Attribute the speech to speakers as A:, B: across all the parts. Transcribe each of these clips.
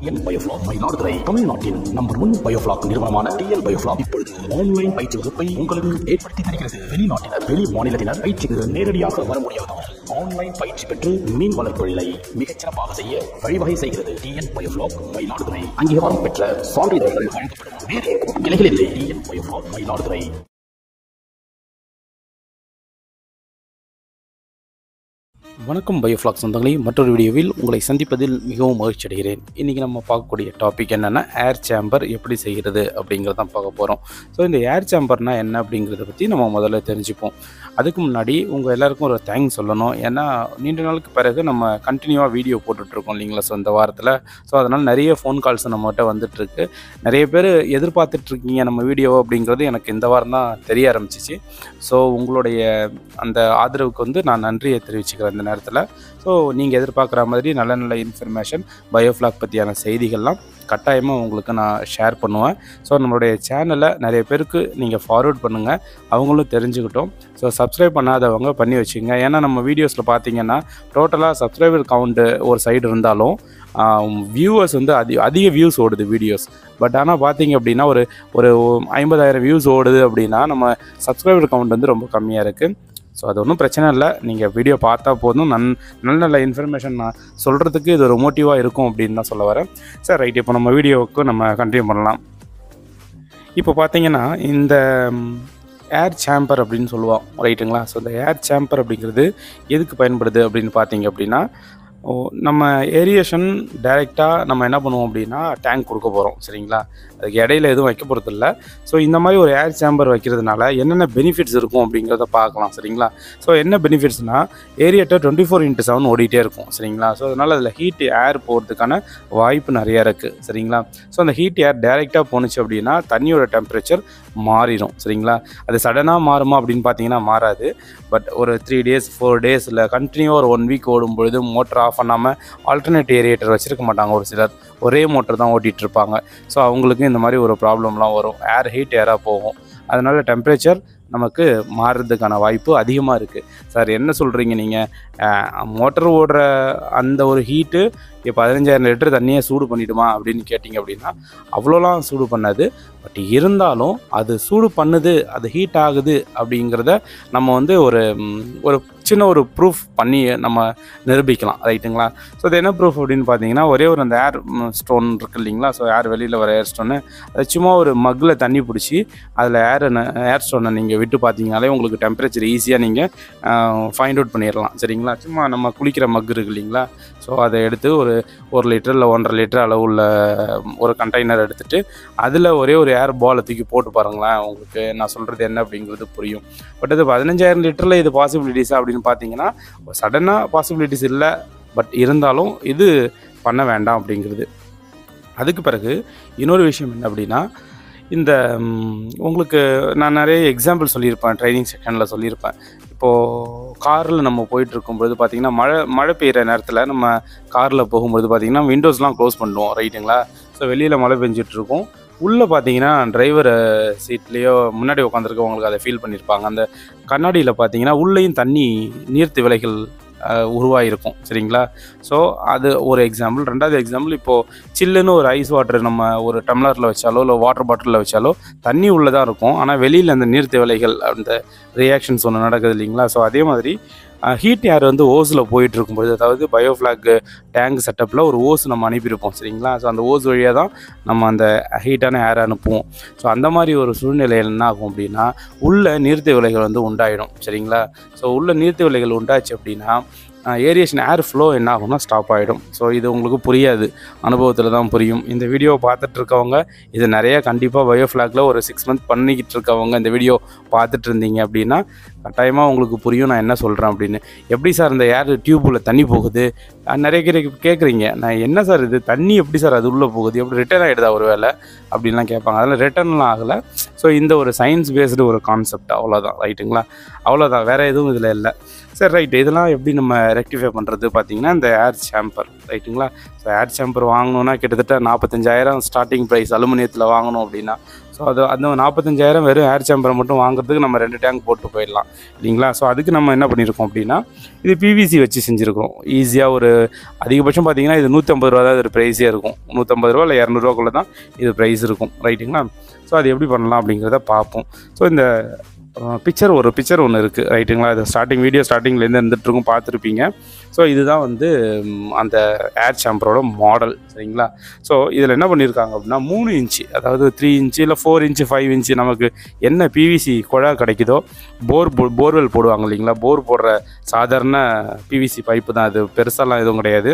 A: TN biofloc Mayiladuthurai தமிழ்நாட்டின் number one biofloc நிறுவனமான TN biofloc இப்பொழுது ஆன்லைன் பயிற்சி வகுப்பை உங்களுக்கு ஏற்படுத்தி தருகிறது வெளிநாட்டினர் வெளி மாநிலத்தினர் பயிற்சிக்கு நேரடியாக வர முடியாதவர் ஆன்லைன் பயிற்சி பெற்று மீன் வளர்ப்பொழிலை மிகச் சிறப்பாக செய்ய வழிவகை செய்கிறது டிஎன் பயோஃபிளாக் மயிலாடுதுறை அங்கீகாரம் பெற்ற சான்றிதழ்கள் வழங்கப்படும் வேறு எங்கும் கிளைகள் இல்லை டிஎன் பயோஃபிளாக் மயிலாடுதுறை
B: வணக்கம் பயோஃப்ளாக் சொந்தங்களே மற்றொரு வீடியோவில் உங்களை சந்திப்பதில் மிகவும் மகிழ்ச்சி அடைகிறேன் இன்றைக்கி நம்ம பார்க்கக்கூடிய டாபிக் என்னென்னா ஏர் சேம்பர் எப்படி செய்கிறது அப்படிங்கிறத தான் பார்க்க போகிறோம் ஸோ இந்த ஏர் சேம்பர்னால் என்ன அப்படிங்கிறத பற்றி நம்ம முதல்ல தெரிஞ்சுப்போம் அதுக்கு முன்னாடி உங்கள் எல்லாருக்கும் ஒரு தேங்க்ஸ் சொல்லணும் ஏன்னா நீண்ட நாளுக்கு பிறகு நம்ம கண்டினியூவாக வீடியோ போட்டுட்ருக்கோம் இல்லைங்களா ஸோ இந்த வாரத்தில் ஸோ அதனால் நிறைய ஃபோன் கால்ஸ் நம்மகிட்ட வந்துட்டுருக்கு நிறைய பேர் எதிர்பார்த்துட்ருக்கீங்க நம்ம வீடியோ அப்படிங்கிறது எனக்கு இந்த வாரம் தான் தெரிய ஆரம்பிச்சிச்சு ஸோ உங்களுடைய அந்த ஆதரவுக்கு வந்து நான் நன்றியை தெரிவிச்சுக்கிறேன் இந்த நேரத்தில் ஸோ நீங்கள் எதிர்பார்க்குற மாதிரி நல்ல நல்ல இன்ஃபர்மேஷன் பயோஃப்ளாக் பற்றியான செய்திகள்லாம் கட்டாயமாக உங்களுக்கு நான் ஷேர் பண்ணுவேன் ஸோ நம்மளுடைய சேனலை நிறைய பேருக்கு நீங்கள் ஃபார்வர்ட் பண்ணுங்கள் அவங்களும் தெரிஞ்சுக்கிட்டோம் ஸோ சப்ஸ்கிரைப் பண்ணாதவங்க பண்ணி வச்சுங்க ஏன்னா நம்ம வீடியோஸில் பார்த்தீங்கன்னா டோட்டலாக சப்ஸ்கிரைபர் கவுண்ட்டு ஒரு சைடு இருந்தாலும் வியூவர்ஸ் வந்து அதிக அதிக வியூஸ் ஓடுது வீடியோஸ் பட் ஆனால் பார்த்தீங்க அப்படின்னா ஒரு ஒரு ஐம்பதாயிரம் வியூஸ் ஓடுது அப்படின்னா நம்ம சப்ஸ்கிரைபர் கவுண்ட் வந்து ரொம்ப கம்மியாக இருக்குது ஸோ அது ஒன்றும் பிரச்சனை இல்லை நீங்கள் வீடியோ பார்த்தா போதும் நன் நல்ல நல்ல இன்ஃபர்மேஷன் நான் சொல்கிறதுக்கு இது ஒரு மோட்டிவாக இருக்கும் அப்படின்னு தான் சொல்ல வரேன் சார் ரைட் இப்போ நம்ம வீடியோவுக்கு நம்ம கண்டினியூ பண்ணலாம் இப்போ பார்த்தீங்கன்னா இந்த ஏர் சேம்பர் அப்படின்னு சொல்லுவோம் ரைட்டுங்களா ஸோ இந்த ஏர் சேம்பர் அப்படிங்கிறது எதுக்கு பயன்படுது அப்படின்னு பார்த்தீங்க அப்படின்னா ஓ, நம்ம ஏரியேஷன் டைரெக்டாக நம்ம என்ன பண்ணுவோம் அப்படின்னா டேங்க் கொடுக்க போகிறோம் சரிங்களா அதுக்கு இடையில எதுவும் வைக்க போகிறது இல்லை ஸோ இந்த மாதிரி ஒரு ஏர் சேம்பர் வைக்கிறதுனால என்னென்ன பெனிஃபிட்ஸ் இருக்கும் அப்படிங்கிறத பார்க்கலாம் சரிங்களா ஸோ என்ன பெனிஃபிட்ஸ்னால் aerator twenty four into seven ஓடிட்டே இருக்கும் சரிங்களா ஸோ அதனால் அதில் ஹீட் ஏர் போகிறதுக்கான வாய்ப்பு நிறையா இருக்குது சரிங்களா ஸோ அந்த ஹீட் ஏர் டைரெக்டாக போணுச்சு அப்படின்னா தண்ணியோட டெம்பரேச்சர் மாறிடும் சரிங்களா அது சடனாக மாறுமா அப்படின்னு பார்த்தீங்கன்னா மாறாது பட் ஒரு த்ரீ டேஸ் ஃபோர் டேஸ் இல்லை கண்டினியூவாக ஒரு ஒன் வீக் ஓடும் பொழுது மோட்டர் ஆஃப் பண்ணாமல் ஆல்டர்னேட் ஏரியேட்டர் வச்சுருக்க மாட்டாங்க ஒரு சிலர் ஒரே மோட்டர் தான் ஓட்டிகிட்டு இருப்பாங்க ஸோ அவங்களுக்கு இந்த மாதிரி ஒரு ப்ராப்ளம்லாம் வரும் ஏர் ஹீட் ஏராக போகும் அதனால் டெம்பரேச்சர் நமக்கு மாறுறதுக்கான வாய்ப்பு அதிகமாக இருக்குது சார் என்ன சொல்கிறீங்க நீங்கள் மோட்டர் ஓடுற அந்த ஒரு ஹீட்டு இப்போ பதினஞ்சாயிரம் லிட்டர் தண்ணியை சூடு பண்ணிடுமா அப்படின்னு கேட்டிங்க அப்படின்னா அவ்வளோலாம் சூடு பண்ணாது பட் இருந்தாலும் அது சூடு பண்ணுது அது ஹீட் ஆகுது அப்படிங்கிறத நம்ம வந்து ஒரு ம், ஒரு சின்ன ஒரு ப்ரூஃப் பண்ணி நம்ம நிரூபிக்கலாம் ரைட்டுங்களா ஸோ அது என்ன ப்ரூஃப் அப்படின்னு பார்த்தீங்கன்னா ஒரே ஒரு அந்த ஏர் ஸ்டோன் இருக்கு இல்லைங்களா ஸோ ஏர் வெளியில் வர ஏர் ஸ்டோனு அது சும்மா ஒரு மக்கில் தண்ணி பிடிச்சி அதில் ஏர் ஏர் ஸ்டோனை நீங்கள் விட்டு பார்த்தீங்கனாலே உங்களுக்கு டெம்பரேச்சர் ஈஸியாக நீங்கள் ஃபைண்ட் அவுட் பண்ணிடலாம் சரிங்களா சும்மா நம்ம குளிக்கிற மக் இருக்கு இல்லைங்களா ஸோ அதை எடுத்து ஒரு ஒரு லிட்டர் இல்லை ஒன்றரை லிட்டர் அளவுள்ள ஒரு கண்டெய்னர் எடுத்துகிட்டு அதில் ஒரே ஒரு ஏர் பாலை தூக்கி போட்டு பாருங்களேன் உங்களுக்கு நான் சொல்கிறது என்ன அப்படிங்கிறது புரியும் பட் இது பதினஞ்சாயிரம் லிட்டரில் இது பாசிபிலிட்டிஸா அப்படின்னு பார்த்தீங்கன்னா சடனாக பாசிபிலிட்டிஸ் இல்லை பட் இருந்தாலும் இது பண்ண வேண்டாம் அப்படிங்கிறது அதுக்கு பிறகு இன்னொரு விஷயம் என்ன அப்படின்னா இந்த ம், உங்களுக்கு நான் நிறைய எக்ஸாம்பிள் சொல்லியிருப்பேன் ட்ரைனிங் செக்ஷனில் சொல்லியிருப்பேன் இப்போது காரில் நம்ம போயிட்டு இருக்கும்பொழுது பார்த்தீங்கன்னா மழை மழை பெய்கிற நேரத்தில் நம்ம காரில் போகும்பொழுது பார்த்தீங்கன்னா விண்டோஸ்லாம் க்ளோஸ் பண்ணுவோம் ரைட்டுங்களா ஸோ வெளியில் மழை பெஞ்சிட்டு இருக்கும் உள்ளே பார்த்தீங்கன்னா டிரைவர் சீட்லேயோ முன்னாடி உட்காந்துருக்கவங்களுக்கு அதை ஃபீல் பண்ணியிருப்பாங்க அந்த கண்ணாடியில் பார்த்தீங்கன்னா உள்ளேயும் தண்ணி நீர்த்து விலைகள் உருவாகிருக்கும் சரிங்களா ஸோ அது ஒரு எக்ஸாம்பிள் ரெண்டாவது எக்ஸாம்பிள் இப்போது சில்லுன்னு ஒரு ஐஸ் வாட்டர் நம்ம ஒரு டம்ளரில் வச்சாலோ இல்லை வாட்டர் பாட்டிலில் வச்சாலோ தண்ணி உள்ளே தான் இருக்கும் ஆனால் வெளியில் அந்த நீர்த்து விலைகள் அந்த ரியாக்ஷன்ஸ் ஒன்று நடக்குது இல்லைங்களா ஸோ அதே மாதிரி ஹீட் ஏர் வந்து ஓஸில் போயிட்டு இருக்கும்பொழுது அதாவது பயோஃப்ளாக் டேங்க் செட்டப்பில் ஒரு ஓஸ் நம்ம அனுப்பியிருப்போம் சரிங்களா ஸோ அந்த ஓஸ் வழியாக தான் நம்ம அந்த ஹீட்டான ஏர் அனுப்புவோம் ஸோ அந்த மாதிரி ஒரு சூழ்நிலையில் என்ன ஆகும் அப்படின்னா உள்ள நீர்த்த விலைகள் வந்து உண்டாயிடும் சரிங்களா ஸோ உள்ள நீர்த்த விலைகள் உண்டாச்சு அப்படின்னா ஏரியேஷன் ஏர் ஃப்ளோ என்ன ஆகும்னா ஸ்டாப் ஆகிடும் ஸோ இது உங்களுக்கு புரியாது அனுபவத்தில் தான் புரியும் இந்த வீடியோ பார்த்துட்டு இருக்கவங்க இது நிறைய கண்டிப்பாக பயோஃப்ளாக்ல ஒரு சிக்ஸ் மந்த் பண்ணிக்கிட்டு இருக்கவங்க இந்த வீடியோ பார்த்துட்டு இருந்தீங்க அப்படின்னா கட்டாயமாக உங்களுக்கு புரியும் நான் என்ன சொல்கிறேன் அப்படின்னு எப்படி சார் இந்த ஏர் டியூப்பில் தண்ணி போகுது அஹ் நிறைய பேர் கேட்குறீங்க நான் என்ன சார் இது தண்ணி எப்படி சார் அது உள்ளே போகுது எப்படி ரிட்டர்ன் ஆகிடுதா ஒரு வேலை அப்படின்லாம் கேட்பாங்க அதெல்லாம் ரிட்டர்ன்லாம் ஆகலை ஸோ இந்த ஒரு சயின்ஸ் பேஸ்டு ஒரு கான்செப்ட் அவ்வளோதான் ரைட்டுங்களா அவ்வளோதான் வேறு எதுவும் இதில் இல்லை சரி ரைட் இதெல்லாம் எப்படி நம்ம ரெக்டிஃபை பண்ணுறது பார்த்தீங்கன்னா இந்த ஏர் சாம்பர் ரைட்டுங்களா ஸோ ஏர் சாம்பர் வாங்கணுன்னா கிட்டத்தட்ட நாற்பத்தஞ்சாயிரம் ஸ்டார்டிங் ப்ரைஸ் அலுமினியத்தில் வாங்கணும் அப்படின்னா ஸோ அது அந்த நாற்பத்தஞ்சாயிரம் வெறும் ஏர் சாம்பரை மட்டும் வாங்குறதுக்கு நம்ம ரெண்டு டேங்க் போட்டு போயிடலாம் இல்லைங்களா ஸோ அதுக்கு நம்ம என்ன பண்ணியிருக்கோம் அப்படின்னா இது பிவிசி வச்சு செஞ்சுருக்கோம் ஈஸியாக ஒரு அதிகபட்சம் பார்த்தீங்கன்னா இது நூற்றம்பது ரூபா தான் இது ப்ரைஸே இருக்கும் நூற்றம்பது ரூபா இல்லை இரநூறுவாக்குள்ளே தான் இது ப்ரைஸ் இருக்கும் ரைட்டுங்களா ஸோ அது எப்படி பண்ணலாம் அப்படிங்கிறத பார்ப்போம் ஸோ இந்த பிக்சர் ஒரு பிக்சர் ஒன்று இருக்குது ரைட்டுங்களா இது ஸ்டார்டிங் வீடியோ ஸ்டார்டிங்லேருந்து இருந்துகிட்ருக்கும் பார்த்துருப்பீங்க ஸோ இதுதான் வந்து ம், அந்த ஏர் சாம்பரோட மாடல் சரிங்களா ஸோ இதில் என்ன பண்ணியிருக்காங்க அப்படின்னா மூணு இன்ச்சு அதாவது த்ரீ இன்ச்சு இல்லை ஃபோர் இன்ச்சு ஃபைவ் இன்ச்சு நமக்கு என்ன பிவிசி குழா கிடைக்குதோ போர் போ போர்வெல் போடுவாங்க இல்லைங்களா போர் போடுற சாதாரண பிவிசி பைப்பு தான் அது பெருசாலாம் எதுவும் கிடையாது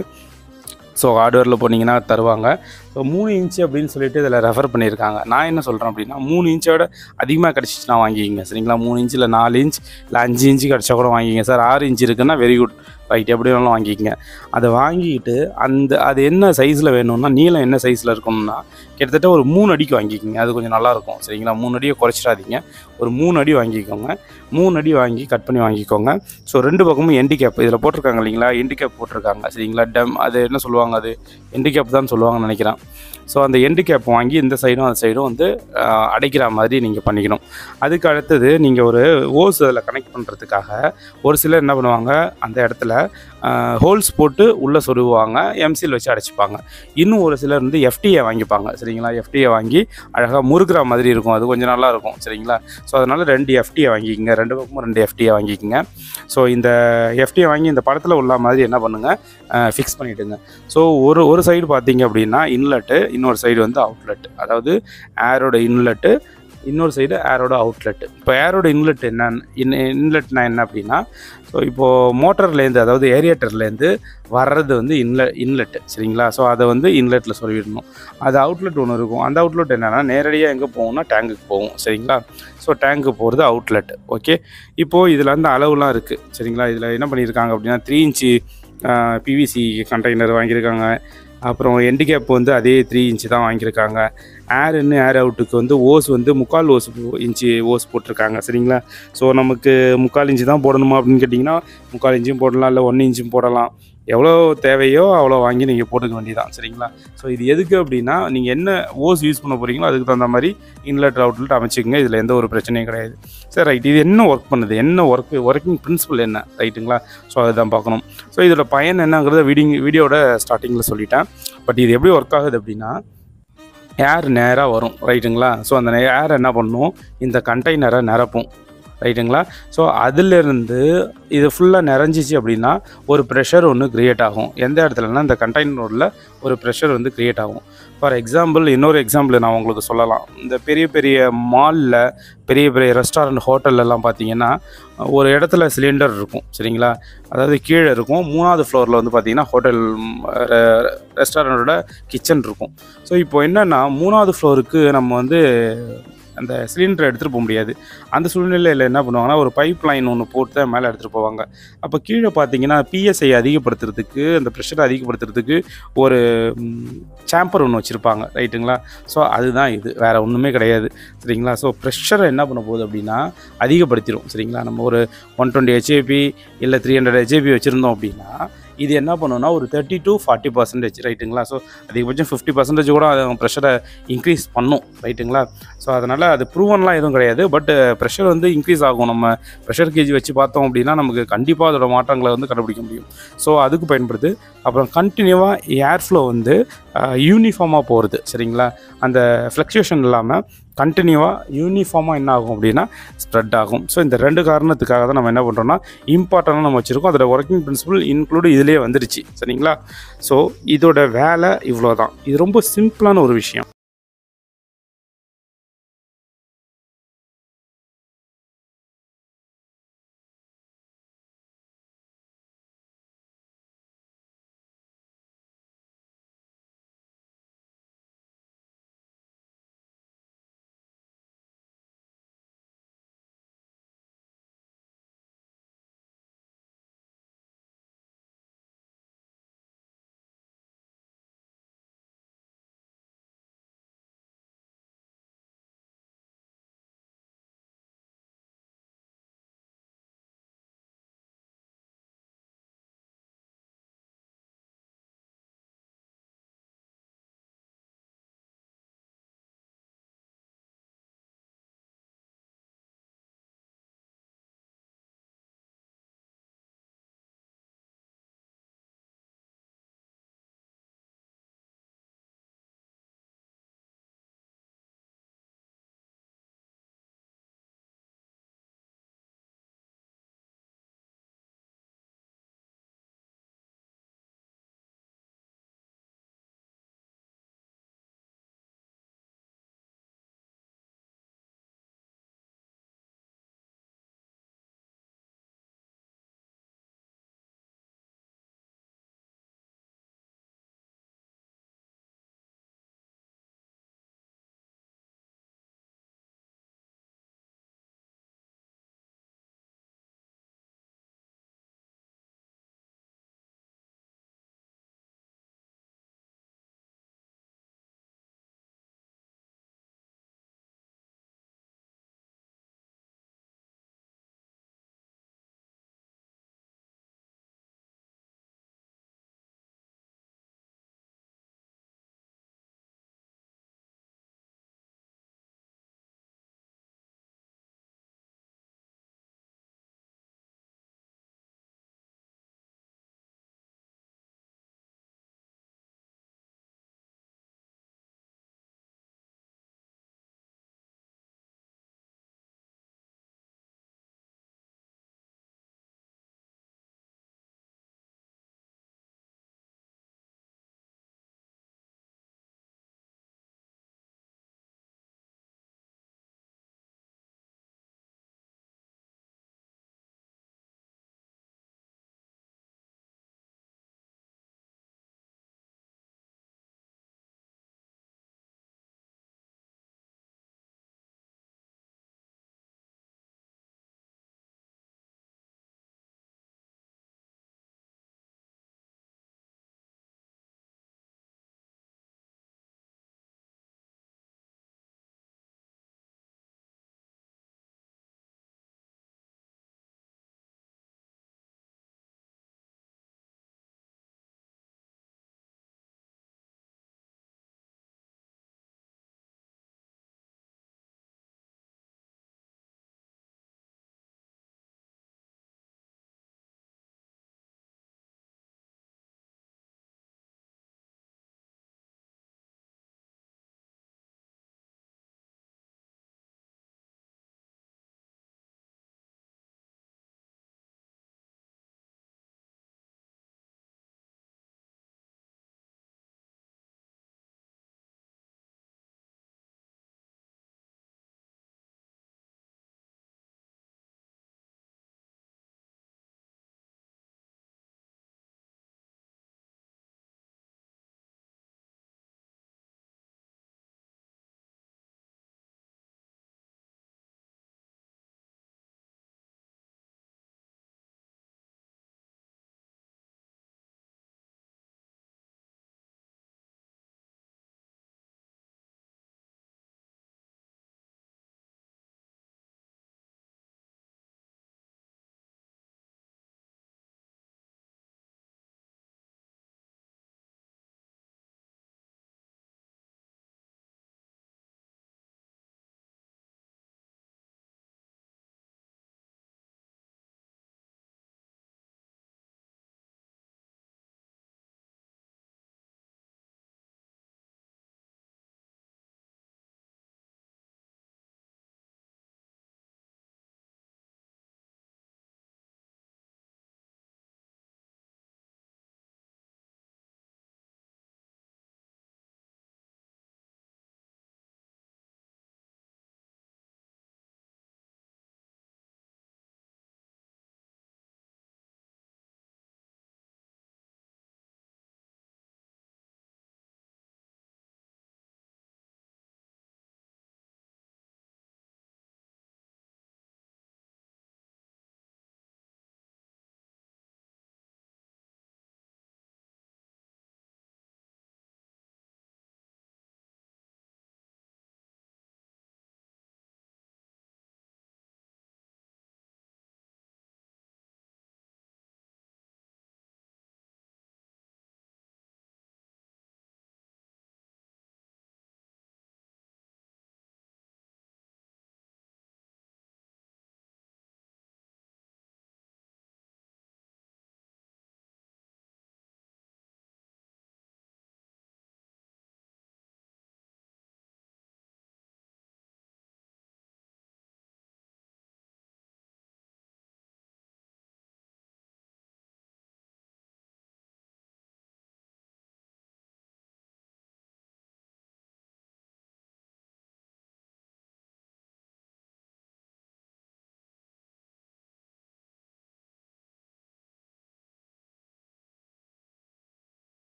B: ஸோ ஹார்ட்வேரில் போனீங்கன்னா தருவாங்க ஸோ மூணு இன்ச்சு அப்படின்னு சொல்லிட்டு இதில் ரெஃபர் பண்ணியிருக்காங்க நான் என்ன சொல்கிறேன் அப்படின்னா மூணு இன்ச்சோட அதிகமாக கிடச்சிச்சுன்னா வாங்கிக்கிங்க சரிங்களா மூணு இன்ச்சு இல்லை நாலு இன்ச் இல்லை அஞ்சு இன்ச்சு கிடச்சா கூட வாங்கிக்கிங்க சார் ஆறு இன்ச் இருக்குன்னா வெரி குட் ரைட் எப்படி வேணாலும் வாங்கிக்கங்க அதை வாங்கிக்கிட்டு அந்த அது என்ன சைஸில் வேணும்னா நீளம் என்ன சைஸில் இருக்கணும்னா கிட்டத்தட்ட ஒரு மூணு அடிக்கு வாங்கிக்கோங்க அது கொஞ்சம் நல்லாயிருக்கும் சரிங்களா மூணு அடியை குறைச்சிடாதீங்க ஒரு மூணு அடி வாங்கிக்கோங்க மூணு அடி வாங்கி கட் பண்ணி வாங்கிக்கோங்க ஸோ ரெண்டு பக்கமும் எண்டி கேப் இதில் போட்டிருக்காங்க இல்லைங்களா எண்டி கேப் போட்டிருக்காங்க சரிங்களா டம் அது என்ன சொல்லுவாங்க அது எண்டி கேப் தான் சொல்லுவாங்கன்னு நினைக்கிறேன் ஸோ அந்த எண்டு கேப் வாங்கி இந்த சைடும் அந்த சைடும் வந்து ஆஹ், அடைக்கிற மாதிரி நீங்கள் பண்ணிக்கணும் அதுக்கு அடுத்தது நீங்கள் ஒரு ஓஸ் அதில் கனெக்ட் பண்ணுறதுக்காக ஒரு சிலர் என்ன பண்ணுவாங்க அந்த இடத்துல ஹோல்ஸ் போட்டு உள்ளே சொருகுவாங்க எம்சில் வச்சு அடைச்சிப்பாங்க இன்னும் ஒரு சிலர் வந்து எஃப்டிஏ வாங்கிப்பாங்க சரிங்களா எஃப்டிஏ வாங்கி அழகாக முறுக்குற மாதிரி இருக்கும் அது கொஞ்சம் நல்லா இருக்கும் சரிங்களா ஸோ அதனால் ரெண்டு எஃப்டிஏ வாங்கிக்கோங்க ரெண்டு பக்கமும் ரெண்டு எஃப்டிஏ வாங்கிக்கோங்க ஸோ இந்த எஃப்டிஏ வாங்கி இந்த படத்தில் உள்ள மாதிரி என்ன பண்ணுங்கள் ஃபிக்ஸ் பண்ணிவிடுங்க ஸோ ஒரு ஒரு சைடு பார்த்தீங்க அப்படின்னா இன்லெட்டு இன்னொரு சைடு வந்து அவுட்லெட் அதாவது ஏரோட இன்லெட்டு இன்னொரு சைடு ஏரோட அவுட்லெட் இப்போ ஏரோட இன்லெட் என்ன இன் இன்லெட்னா என்ன அப்படின்னா ஸோ இப்போது மோட்டர்லேருந்து அதாவது ஏரியாட்டர்லேருந்து வர்றது வந்து இன்ல இன்லெட் சரிங்களா ஸோ அதை வந்து இன்லெட்டில் சொல்லிடணும் அது அவுட்லெட் ஒன்று இருக்கும் அந்த அவுட்லெட் என்னென்னா நேரடியாக எங்கே போகும்னா டேங்குக்கு போகும் சரிங்களா ஸோ டேங்க்கு போகிறது அவுட்லெட் ஓகே இப்போது இதில் வந்து அளவுலாம் இருக்குது சரிங்களா இதில் என்ன பண்ணியிருக்காங்க அப்படின்னா த்ரீ இன்ச்சு பிவிசி கண்டெய்னர் வாங்கியிருக்காங்க அப்புறம் எண்டு கேப் வந்து அதே த்ரீ இன்ச்சு தான் வாங்கியிருக்காங்க ஏர் இன்னு ஏர் அவுட்டுக்கு வந்து ஓஸ் வந்து முக்கால் ஓஸ் இன்ச்சு ஓஸ் போட்டிருக்காங்க சரிங்களா ஸோ நமக்கு முக்கால் இன்ச்சு தான் போடணுமா அப்படின்னு கேட்டிங்கன்னா முக்கால் இன்ச்சும் போடலாம் இல்லை ஒன்று இன்ச்சும் போடலாம் எவ்வளோ தேவையோ அவ்வளோ வாங்கி நீங்கள் போட்டுக்க வேண்டியதான் சரிங்களா ஸோ இது எதுக்கு அப்படின்னா நீங்கள் என்ன ஓஸ் யூஸ் பண்ண போகிறீங்களோ அதுக்கு தகுந்த மாதிரி இன்லெட் அவுட்லெட் அமைச்சிக்கங்க இதில் எந்த ஒரு பிரச்சனையும் கிடையாது சரி ரைட் இது என்ன ஒர்க் பண்ணுது என்ன ஒர்க் ஒர்க்கிங் பிரின்சிபல் என்ன ரைட்டுங்களா ஸோ அதுதான் பார்க்கணும் ஸோ இதோட பயன் என்னங்கிறத வீடியோ வீடியோட ஸ்டார்டிங்கில் சொல்லிட்டேன் பட் இது எப்படி ஒர்க் ஆகுது அப்படின்னா ஏர் நேராக வரும் ரைட்டுங்களா ஸோ அந்த ஏர் என்ன பண்ணும் இந்த கண்டெய்னரை நிரப்பும் ரைட்டுங்களா ஸோ அதிலிருந்து இது ஃபுல்லாக நிறைஞ்சிச்சு அப்படின்னா ஒரு ப்ரெஷர் ஒன்று க்ரியேட் ஆகும் எந்த இடத்துலனா இந்த கண்டெய்னரில் ஒரு ப்ரெஷர் வந்து க்ரியேட் ஆகும் ஃபார் எக்ஸாம்பிள் இன்னொரு எக்ஸாம்பிள் நான் உங்களுக்கு சொல்லலாம் இந்த பெரிய பெரிய மாலில் பெரிய பெரிய ரெஸ்டாரண்ட் ஹோட்டல்லலாம் பார்த்தீங்கன்னா ஒரு இடத்துல சிலிண்டர் இருக்கும் சரிங்களா அதாவது கீழே இருக்கும் மூணாவது ஃப்ளோரில் வந்து பார்த்தீங்கன்னா ஹோட்டல் ரெஸ்டாரண்ட்டோட கிச்சன் இருக்கும் ஸோ இப்போ என்னென்னா மூணாவது ஃப்ளோருக்கு நம்ம வந்து அந்த சிலிண்டரை எடுத்துகிட்டு போக முடியாது அந்த சூழ்நிலையில் என்ன பண்ணுவாங்கன்னா ஒரு பைப் லைன் ஒன்று போட்டு தான் மேலே எடுத்துகிட்டு போவாங்க அப்போ கீழே பார்த்தீங்கன்னா பிஎஸ்ஐ அதிகப்படுத்துறதுக்கு அந்த ப்ரெஷரை அதிகப்படுத்துறதுக்கு ஒரு சாம்பர் ஒன்று வச்சுருப்பாங்க ரைட்டுங்களா ஸோ அதுதான் இது வேறு ஒன்றுமே கிடையாது சரிங்களா ஸோ ப்ரெஷரை என்ன பண்ண போகுது அப்படின்னா அதிகப்படுத்திடும் சரிங்களா நம்ம ஒரு ஒன் டுவெண்ட்டி ஹெச்ஏபி இல்லை த்ரீ ஹண்ட்ரட் ஹெச்ஏபி வச்சுருந்தோம் அப்படின்னா இது என்ன பண்ணுன்னா ஒரு தேர்ட்டி டு ஃபார்ட்டி பர்சன்டேஜ் ரைட்டுங்களா ஸோ அதிகபட்சம் ஃபிஃப்டி பர்சன்டேஜ் கூட அது ப்ரெஷரை இன்க்ரீஸ் பண்ணும் ரைட்டுங்களா ஸோ அதனால் அது ப்ரூவன்லாம் எதுவும் கிடையாது பட் ப்ரெஷர் வந்து இன்க்ரீஸ் ஆகும் நம்ம ப்ரெஷர் கேஜ் வச்சு பார்த்தோம் அப்படின்னா நமக்கு கண்டிப்பாக அதோட மாற்றங்களை வந்து கண்டுபிடிக்க முடியும் ஸோ அதுக்கு பயன்படுது அப்புறம் கண்டினியூவாக ஏர் ஃப்ளோ வந்து யூனிஃபார்மாக போகிறது சரிங்களா அந்த ஃப்ளக்சுவேஷன் இல்லாமல் கண்டினியூவாக யூனிஃபார்மாக என்ன ஆகும் அப்படின்னா ஸ்ப்ரெட் ஆகும் ஸோ இந்த ரெண்டு காரணத்துக்காக தான் நம்ம என்ன பண்ணுறோம்னா இம்பார்ட்டண்டாக நம்ம வச்சுருக்கோம் அதோட ஒர்க்கிங் பிரின்சிபல் இன்க்ளூடு இதிலே வந்துடுச்சு சரிங்களா ஸோ இதோட வேலை இவ்வளோ தான் இது ரொம்ப சிம்பிளான ஒரு விஷயம்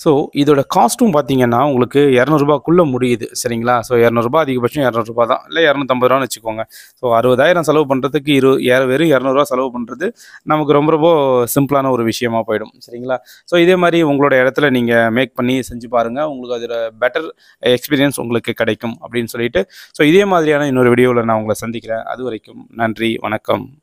B: ஸோ இதோட காஸ்ட்டும் பார்த்தீங்கன்னா உங்களுக்கு இரநூறுபாக்குள்ளே முடியுது சரிங்களா ஸோ இரநூறுபா அதிகபட்சம் இரநூறுபா தான் இல்லை இரநூத்தம்பது ரூபான்னு வச்சுக்கோங்க ஸோ அறுபதாயிரம் செலவு பண்ணுறதுக்கு இரு ஏ- வெறும் இரநூறுவா செலவு பண்ணுறது நமக்கு ரொம்ப ரொம்ப சிம்பிளான ஒரு விஷயமா போயிடும் சரிங்களா ஸோ இதே மாதிரி உங்களோட இடத்துல நீங்கள் மேக் பண்ணி செஞ்சு பாருங்கள் உங்களுக்கு அதில் பெட்டர் எக்ஸ்பீரியன்ஸ் உங்களுக்கு கிடைக்கும் அப்படின்னு சொல்லிட்டு ஸோ இதே மாதிரியான இன்னொரு வீடியோவில் நான் உங்களை சந்திக்கிறேன் அது வரைக்கும் நன்றி வணக்கம்